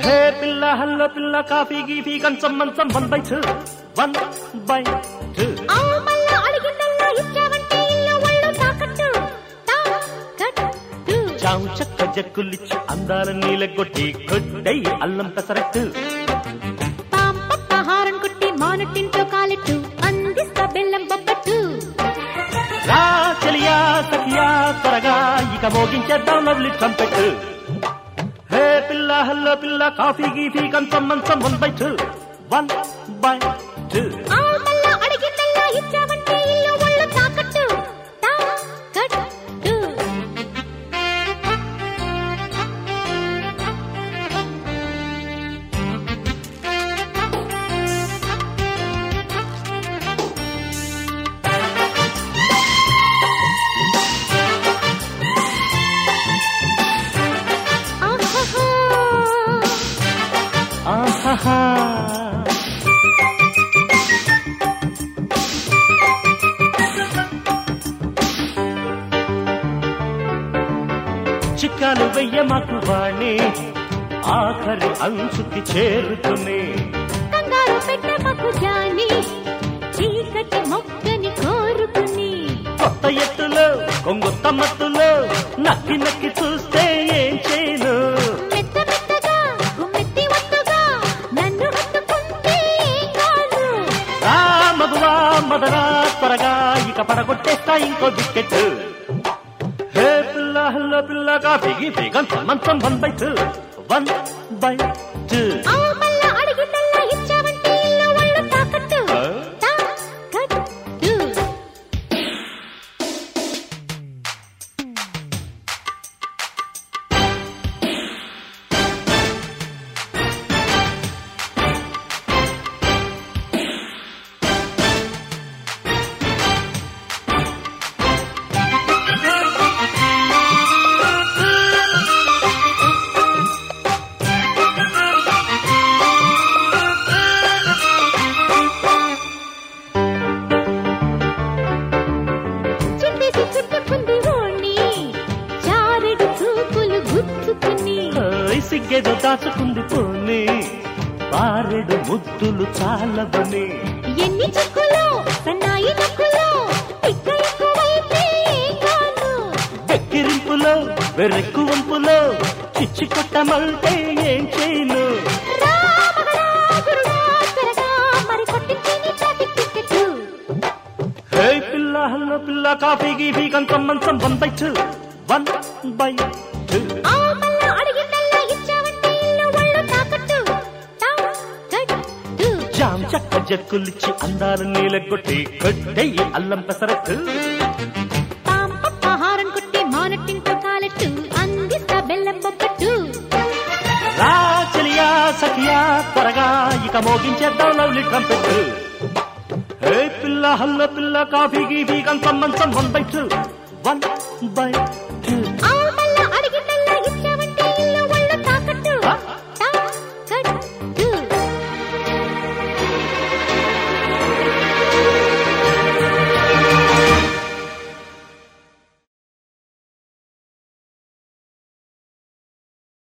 హే పిల్ల హల్ల పిల్ల కాఫీ గీఫీ కంచం మంచం one by two one by two ఆ మళ్ళా అడిగిందల్లా ఇచ్చావంటే ఇల్లు ఒళ్ళు తాకట్టు తాకట్టు చావు చక్క జక్కులిచ్చి అందాల నీలగొట్టి కొట్టై అల్లం పెసరట్టు పాంపహారం కొట్టి మానటింటో కాలెట్టు అందిస్తా బెల్లం బొబ్బట్టు రా చెలియా సఖియా త్వరగా ఇక మోగించేద్దాం లవ్లీ ట్రంపెట్ హే పిల్ల హల్ల పిల్ల కాఫీ గీఫీ కంచం మంచం one by two one by two ఆ మళ్ళా అడిగిందల్లా ఇచ్చావంటే ఇల్లు ఒళ్ళు తాకట్టు తాకట్టు ఆహాహా ఆహాహా చిక్కాలు వెయ్య మాకు వాణి ఆఖరి అంచుకి చేరుకుని కంగారు పెట్టమకు జాని చీకటి మొక్కని కోరుకుని కొత్త ఎత్తులో కొంగొత్త మత్తులో నక్కి నక్కి చూస్తే ఏం చేయను మెత్త మెత్తగా గుమ్మెత్తి ఒత్తుగా నన్ను హత్తుకుంటే ఏం కాదు రా మధువా మదరా త్వరగా ఇక పడగొట్టేస్తా ఇంకో వికెట్ హే పిల్ల హల్ల పిల్ల కాఫీ గీఫీ కంచం మంచం one by two one by two ఆ మళ్ళా అడిగిందల్లా ఇచ్చావంటే ఇల్లు ఒళ్ళు తాకట్టు ఆ? తాకట్టు చుట్టేసి చుట్టుకుంది ఓణి చారెడు చూపులు గుచ్చుకుని ఓయ్ సిగ్గేదో దాచుకుంది పోనీ బారెడు ముద్దులు చాలవని ఎన్ని చెక్కులో సన్నాయి నొక్కులో తిక్క ఎక్కువైతే ఏం కాదు వెక్కిరింపులో వెర్రెక్కు వంపులో చిచ్చి కొట్టమంటే ఏం చేయను రామగడా గురుడా త్వరగా మరి కొట్టించి నీ ట్రాఫిక్ టికెట్టు హే పిల్ల హల్ల పిల్ల కాఫీ గీఫీ కంచం మంచం one by two one by two ఆ మళ్ళా అడిగిందల్లా ఇచ్చావంటే ఇల్లు ఒళ్ళు తాకట్టు తాకట్టు జామ్ చక్క జక్కులిచ్చి అందాల నీలగొట్టి కొట్టెయ్యి అల్లం పెసరట్టు పాంపహారం కొట్టి మానట్టింటో కాలెట్టు అందిస్తా బెల్లం బొబ్బట్టు రా చెలియా సఖియా త్వరగా ఇక మోగించేద్దాం లవ్లీ ట్రంపెట్ హే పిల్ల హల్ల పిల్ల కాఫీ గీఫీ కంచం మంచం one by two one by